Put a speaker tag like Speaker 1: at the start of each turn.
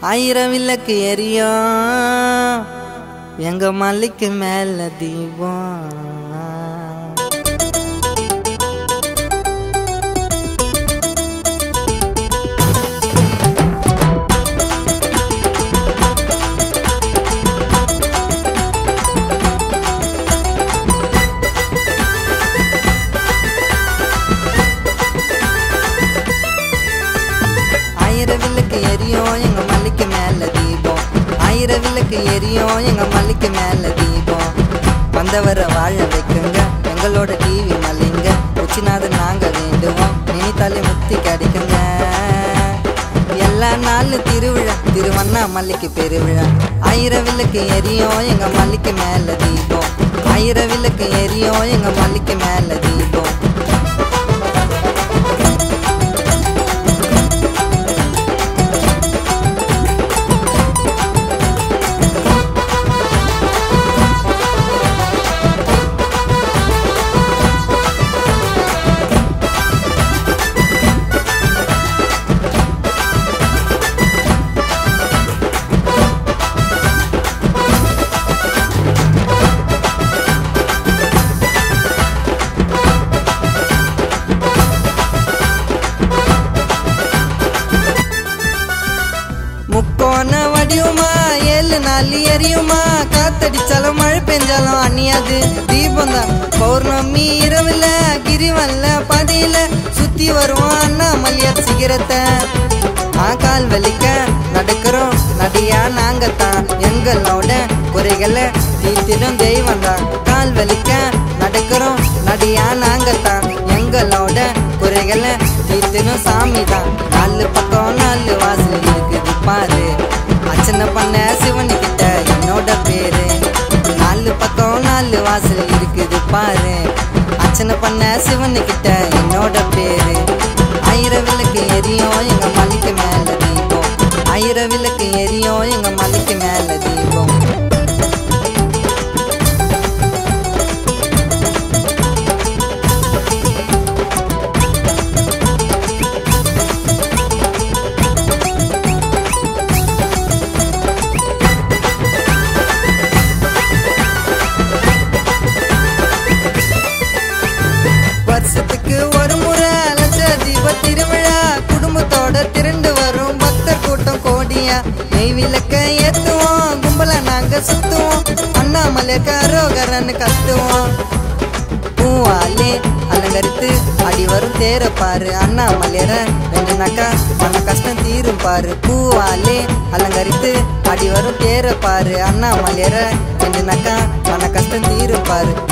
Speaker 1: ஆயிரம் விளக்கு எரியும் எங்க மலைக்கு மேல தீபம் ஆயிரம் விளக்கு எரியும் எங்க மலைக்கு மேல தீபம் ஆயிரம் விளக்கு எரியும் எங்க மலைக்கு மேல தீபம் வந்தவரை வாழ வைக்குங்க எங்களோட டிவி மலைங்க உச்சிநாதன் நாங்க வேண்டுவோம் நினைத்தாலே முக்தி கிடைக்குங்க எல்லா நாளும் திருவிழா திருவண்ணாமலைக்கு பெருவிழா ஆயிரம் விளக்கு எரியும் எங்க மலைக்கு மேல தீபம் ஆயிரம் விளக்கு எரியும் எங்க மலைக்கு மேல தீபம் முக்கோண வடியுமா ஏழு நாள் எரியுமா காத்தடிச்சாலும் மழை பெஞ்சாலும் அணியாது தீபம் தான் பௌர்ணமி இரவுல கிரிவல்ல பதியில சுத்தி வருவோம் அண்ணாமலையார் சிகரத்தை ஆ கால் வலிக்க நடக்கிறோம் நடியா நாங்க தான் எங்களோட குறைகளை தீர்த்திடும் தெய்வம் தான் கால் வலிக்க நடக்கிறோம் நடியா நாங்க தான் எங்களோட குறைகளை தீர்த்திடும் சாமி தான் நாலு பக்கம் நாலு வாசல் இருக்குது பாரு அர்ச்சனை பண்ண சிவனு கிட்ட என்னோட பேரு நாலு பக்கம் நாலு வாசல் இருக்குது பாரு அர்ச்சனை பண்ண சிவனு கிட்ட என்னோட பேரு ஆயிரம் விளக்கு எரியும் எங்க மலைக்கு மேல தீபம் ஆயிரம் விளக்கு எரியும் எங்க மலைக்கு மேல தீபம் வருஷத்துக்கு ஒரு முறை லட்ச தீப திருவிழா குடும்பத்தோட திரண்டு வரும் பக்தர் கூட்டம் கோடியா நெய் விளக்க ஏத்துவோம் கும்பல நாங்க சுத்துவோம் அண்ணாமலை கரோகரன்னு கத்துவோம் பூவாலே அலங்கரித்து அடி வரும் தேர பாரு அண்ணாமலையர ரெண்டு நக்கா மன கஷ்டம் தீரும் பாரு பூவாலே அலங்கரித்து அடி வரும் தேர பாரு அண்ணாமலையர ரெண்டு நக்கா மன கஷ்டம் தீரும் பாரு